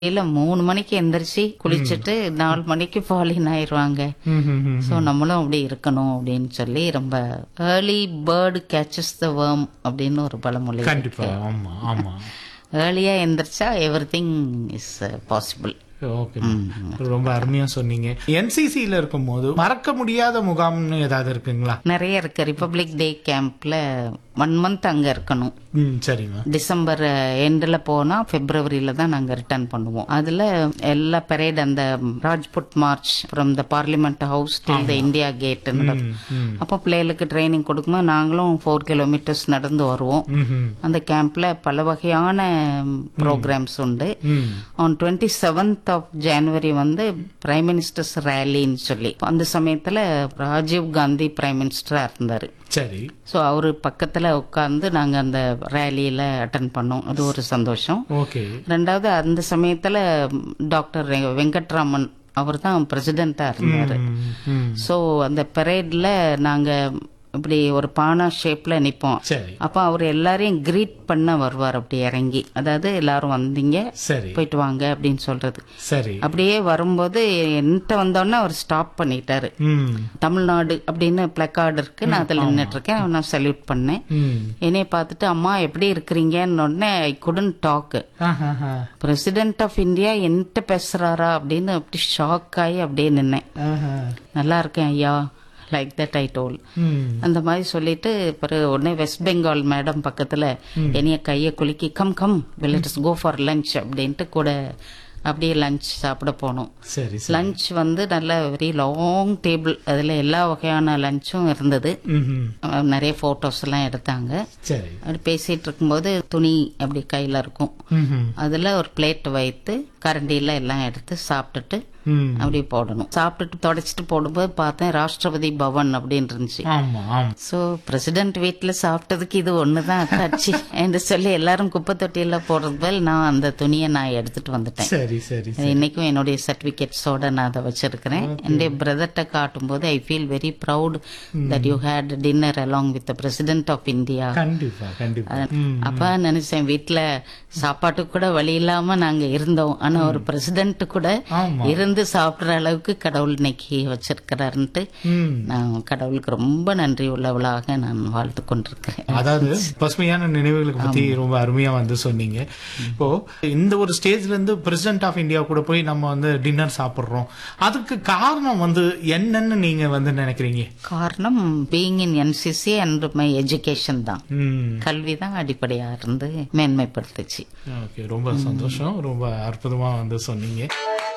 இல்ல மூணு மணிக்கு எந்திரிச்சு குளிச்சுட்டு நாலு மணிக்கு ஃபாலின் ஆயிருவாங்க ம், ம், ம். ஸோ நம்மளும் அப்படி இருக்கணும் அப்படின்னு சொல்லி ரொம்ப early bird catches the worm அப்படின்னு ஒரு பழமொழி கண்டிப்பா ஆமா ஆமா ஏர்லியா எந்திரிச்சா everything is possible okay ரொம்ப அருமையா சொன்னீங்க என்சிசில இருக்கும்போது மறக்க முடியாத முகாம்னு ஏதாவது இருக்குங்களா நிறைய இருக்கு ரிப்பப்ளிக் டே கேம்ப்ல ஒன் மந்த் அங்க இருக்கணும் ம் சரிங்க டிசம்பர் எண்டில் போனா பிப்ரவரியில தான் நாங்க ரிட்டர்ன் பண்ணுவோம் அதுல எல்லா பரேட் அந்த Rajput march from the parliament house till the India gate ம், ம். அப்போ பிள்ளைகளுக்கு ட்ரைனிங் கொடுக்கும்போது நாங்களும் ஃபோர் கிலோமீட்டர்ஸ் நடந்து வருவோம் ம், ம். அந்த கேம்ப்ல பல வகையான ப்ரோக்ராம்ஸ் உண்டு ம் on twenty seventh of January வந்து பிரைம் மினிஸ்டர்ஸ் ரேலின்னு சொல்லி அந்த சமயத்துல ராஜீவ் காந்தி பிரைம் மினிஸ்டரா இருந்தாரு சரி ஸோ அவரு பக்கத்துல உட்கார்ந்து நாங்க அந்த ரேலியில அட்டன் பண்ணோம் அது ஒரு சந்தோஷம் ஓகே ரெண்டாவது அந்த சமயத்துல டாக்டர் வெ- வெங்கட்ராமன் அவர் தான் பிரசிடென்டா இருந்தாரு ம், ம். ஸோ அந்த பெரேட்ல நாங்க இப்படி ஒரு பானா ஷேப்ல நிப்போம் சரி அப்ப அவர் எல்லாரையும் கிரீட் பண்ண வருவார் அப்படி இறங்கி அதாவது எல்லாரும் வந்தீங்க சரி போயிட்டு வாங்க அப்படின்னு சொல்றது சரி அப்படியே வரும்போது என்கிட்ட வந்தோடனே அவர் ஸ்டாப் பண்ணிட்டாரு ம் தமிழ்நாடு அப்படின்னு பிளக்கார்டு இருக்கு நான் அதில் நின்றுட்டு இருக்கேன் நான் சல்யூட் பண்ணேன் ம் என்னைய பார்த்துட்டு அம்மா எப்படி இருக்கிறீங்கன்னு உடனே ஐ குடன் டாக் ஆஹாஹா. பிரசிடென்ட் ஆஃப் இந்தியா என்கிட்ட பேசுறாரா அப்படின்னு அப்படி ஷாக் ஆகி அப்படியே நின்னேன் ஆஹா. நல்லா இருக்கேன் ஐயா லைக் தட் ஐ டோல் ம் அந்த மாதிரி சொல்லிட்டு பிறகு உடனே வெஸ்ட் பெங்கால் மேடம் பக்கத்துல என்னைய கையை குலுக்கி come come we'll let's go for lunch அப்படின்ட்டு கூட அப்படியே லஞ்ச் சாப்பிட போனோம் சரி சரி லஞ்ச் வந்து நல்ல வெரி லாங் டேபிள் அதுல எல்லா வகையான லஞ்சும் இருந்தது ம், ம். அஹ் நிறைய போட்டோஸ் எல்லாம் எடுத்தாங்க சரி அப்படி பேசிட்டு இருக்கும்போது துணி அப்படி கையில இருக்கும் ம், ம். அதுல ஒரு பிளேட் வைத்து கரண்டியில எல்லாம் எடுத்து சாப்பிட்டுட்டு ம். அப்படி போடணும் சாப்பிட்டுட்டு தொடச்சிட்டு போடும்போது பார்த்தேன் ராஷ்டிரபதி பவன் அப்படின்னு இருந்துச்சு ஆமா ஆமா சோ பிரசிடென்ட் வீட்ல சாப்பிட்டதுக்கு இது ஒண்ணுதான் அத்தாச்சு என்று சொல்லி எல்லாரும் குப்பை தொட்டியில போடுறது பதில் நான் அந்த துணியை நான் எடுத்துட்டு வந்துட்டேன் சரி சரி அது இன்னைக்கும் என்னுடைய சர்டிபிகேட்ஸோட நான் அதை வச்சிருக்கிறேன் என்னுடைய பிரதர்கிட்ட காட்டும்போது I feel very proud that you had dinner along with president of India கண்டிப்பா கண்டிப்பா ம். அப்ப நினைச்சேன் வீட்ல சாப்பாட்டுக்கு கூட வழி இல்லாம நாங்க இருந்தோம் ஆனா ஒரு பிரசிடென்ட் கூட ஆமா இருந்து சாப்பிடுற அளவுக்கு கடவுள் இன்னைக்கு வச்சிருக்கிறாருன்ட்டு ம் நான் கடவுளுக்கு ரொம்ப நன்றி உள்ளவளாக நான் வாழ்த்து கொண்டிருக்கிறேன் அதாவது பசுமையான நினைவுகளுக்கு பத்தி ரொம்ப அருமையா வந்து சொன்னீங்க இப்போ இந்த ஒரு ஸ்டேஜ்ல இருந்து பிரசிடென்ட் ஆஃப் இந்தியா கூட போய் நம்ம வந்து டின்னர் சாப்பிடுறோம் அதுக்கு காரணம் வந்து என்னன்னு நீங்க வந்து நினைக்கிறீங்க காரணம் being in NCC and my education தான் ம் கல்வி தான் அடிப்படையா இருந்து மேன்மைப்படுத்துச்சு ஓகே ரொம்ப சந்தோஷம் ரொம்ப அற்புதமா வந்து சொன்னீங்க